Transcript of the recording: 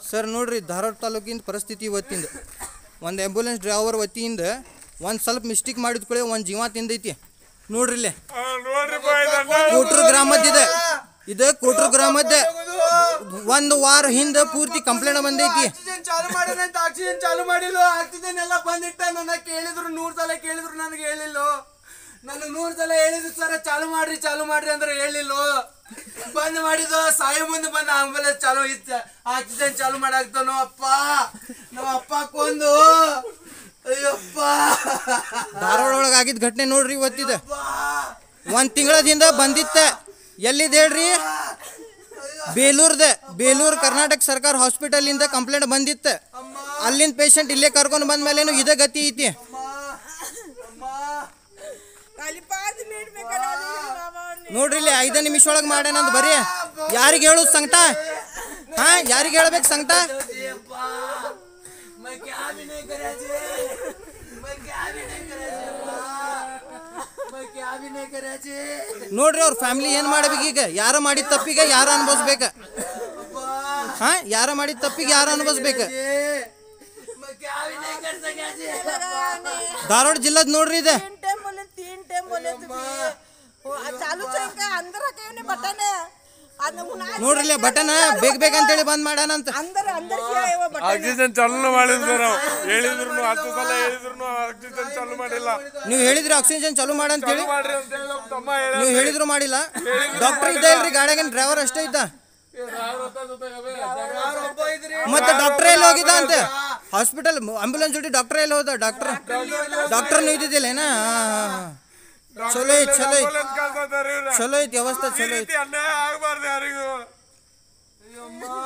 Sir ನೋಡ್ರಿ ಧಾರವಾಡ ತಾಲೂಕಿನ ಪರಿಸ್ಥಿತಿ ಇವತ್ತಿಂದ ಒಂದು ಆ್ಯಂಬುಲೆನ್ಸ್ ಡ್ರೈವರ್ ವತಿಯಿಂದ ಒಂದು ಸ್ವಲ್ಪ ಮಿಸ್ಟೇಕ್ ಮಾಡಿದ ಕೂಡಲೇ ಒಂದು ಜೀವ ತಿಂದೈತಿ ನೋಡ್ರಿ ಇಲ್ಲೇ ಕೋಟ್ರು ಗ್ರಾಮದ್ದಿದೆ ಇದು ಕೋಟ್ರು ಗ್ರಾಮದ ಒಂದು ವಾರ ಹಿಂದೆ ಪೂರ್ತಿ ಕಂಪ್ಲೇಂಟ್ ಬಂದೈತಿ ಆಕ್ಸಿಜನ್ ಚಾಲು ಮಾಡಿದಂತ ಆಕ್ಸಿಜನ್ ಚಾಲು ಮಾಡಿಲ್ಲ ಆಕ್ಸಿಜನ್ ಎಲ್ಲ ಬಂದಿಟ್ಟ ನನ್ನ ಕೇಳಿದ್ರು ನೂರ್ ಸಲ ಕೇಳಿದ್ರು ನನಗೆ ಹೇಳಿಲ್ಲ ನನಗೆ ನೂರ್ ಸಲ ಹೇಳಿದ್ರು ಸರ ಚಾಲು ಮಾಡ್ರಿ ಚಾಲು ಮಾಡ್ರಿ ಅಂದ್ರೆ ಹೇಳಿಲ್ಲ ಬಂದ್ ಮಾಡಿದ ಸಾಯ ಮುಂದೆ ಬಂದ ಆಂಬುಲೆನ್ಸ್ ಚಾಲು ಇತ್ತ ಆಕ್ಸಿಜನ್ ಚಾಲು ಮಾಡಾಕ್ತಾನೋ ಅಪ್ಪ ನಮ್ಮ ಅಪ್ಪ ಕೊಂದು ಅಯ್ಯಪ್ಪ ಧಾರವಾಡ ಒಳಗೆ ಆಗಿದ್ದ ಘಟನೆ ನೋಡ್ರಿ ಇವತ್ತಿದೆ ಅಪ್ಪ. ಒಂದು ತಿಂಗಳದಿಂದ ಬಂದಿತ್ತ ಎಲ್ಲಿದೆ ಹೇಳ್ರಿ ಬೇಲೂರ್ದ ಬೇಲೂರು ಕರ್ನಾಟಕ ಸರ್ಕಾರ ಹಾಸ್ಪಿಟಲಿಂದ ಕಂಪ್ಲೇಂಟ್ ಬಂದಿತ್ತ ಅಲ್ಲಿಂದ ಪೇಷಂಟ್ ಇಲ್ಲೇ ಕರ್ಕೊಂಡು ಬಂದ ಮೇಲೇನು ಇದೇ ಗತಿ ಐತಿ ಅಮ್ಮ ಅಮ್ಮ खाली पाच मिनिट मी करायला बाबा ನೋಡ್ರಿ ಇಲ್ಲಿ ಐದು ನಿಮಿಷ ಒಳಗೆ ಮಾಡ್ಯಾನಂತ ಬರೀ ಯಾರಿಗೆ ಹೇಳುದು ಸಂಕಟ ಹಾ ಯಾರಿಗೆ ಹೇಳ್ಬೇಕು ಸಂಕಟ अप्पा मैं क्या भी नहीं करे छे मैं क्या भी नहीं करे छे अप्पा मैं क्या भी नहीं करे छे ನೋಡ್ರಿ ಅವ್ರ ಫ್ಯಾಮಿಲಿ ಏನ್ ಮಾಡ್ಬೇಕು ಈಗ ಯಾರ ಮಾಡಿದ ತಪ್ಪಿಗೆ ಯಾರ ಅನ್ಭವಿಸ್ಬೇಕ अप्पा ಹಾ ಯಾರ ಮಾಡಿದ ತಪ್ಪಿಗೆ ಯಾರ ಅನ್ಭವಿಸ್ಬೇಕ छे मैं क्या भी नहीं कर सका छे ಧಾರವಾಡ ಜಿಲ್ಲದ್ ನೋಡ್ರಿ ಇದೆ तीन टाइम बोले तीन टाइम बोले तुम्ही हो, चालूच आहे का अंदर काही नाही बटन आहे उन्हाळ्यात ನೋಡ್ರಿ ಇಲ್ಲಿ ಬಟನ್ ಬೇಗ ಬೇಗ ಅಂತೇಳಿ ಬಂದ್ ಮಾಡ್ಯಾನಂತ अंदर अंदर जे आहे व बटन ಆಕ್ಸಿಜನ್ ಚಾಲೂ ಮಾಡಿದ್ರು ನಾವು ಹೇಳಿದ್ರು ಹತ್ತು ಸಲ ಹೇಳಿದ್ರು ಆಕ್ಸಿಜನ್ ಚಾಲೂ ಮಾಡಿಲ್ಲ ನೀವು ಹೇಳಿದ್ರಿ ಆಕ್ಸಿಜನ್ ಚಾಲೂ ಮಾಡಂತೇಳಿ ಮಾಡ್ರಿ ಅಂತ ಹೇಳಿ ನಮ್ಮ ತಮ್ಮ ಹೇಳ ನೀವು ಹೇಳಿದ್ರು ಮಾಡಿಲ್ಲ ಡಾಕ್ಟರ್ ಇದ್ದ ಇಲ್ರಿ ಗಾಡಿಯಾಗಿನ ಡ್ರೈವರ್ ಅಷ್ಟೇ ಇದ್ದ ಒಬ್ಬ ಇದ್ರಿ ಮತ್ತೆ ಡಾಕ್ಟರ್ ಎಲ್ಲಿ ಹೋಗಿದ್ದ ಅಂತ ಹಾಸ್ಪಿಟಲ್ ಆಂಬ್ಯುಲೆನ್ಸ್ ಜೊತೆ ಡಾಕ್ಟರ್ ಎಲ್ಲಿ ಹೋದ ಡಾಕ್ಟರ್ ಡಾಕ್ಟರ್ನು ಇದ್ದಿದ್ದಿಲ್ಲ ಏನ ಚಲೋ ಐತಿ ಚಲೋ ಐತಿ ಕಳ್ಸತ್ತಾರ ಇವ್ರ ಚಲೋ ಐತಿ ವ್ಯವಸ್ಥೆ ಈ ಚಲೋ ಐತಿ ರೀತಿ ಅನ್ಯಾಯ ಆಗ್ಬಾರ್ದು ಯಾರಿಗೂ ಅಯ್ಯಮ್ಮ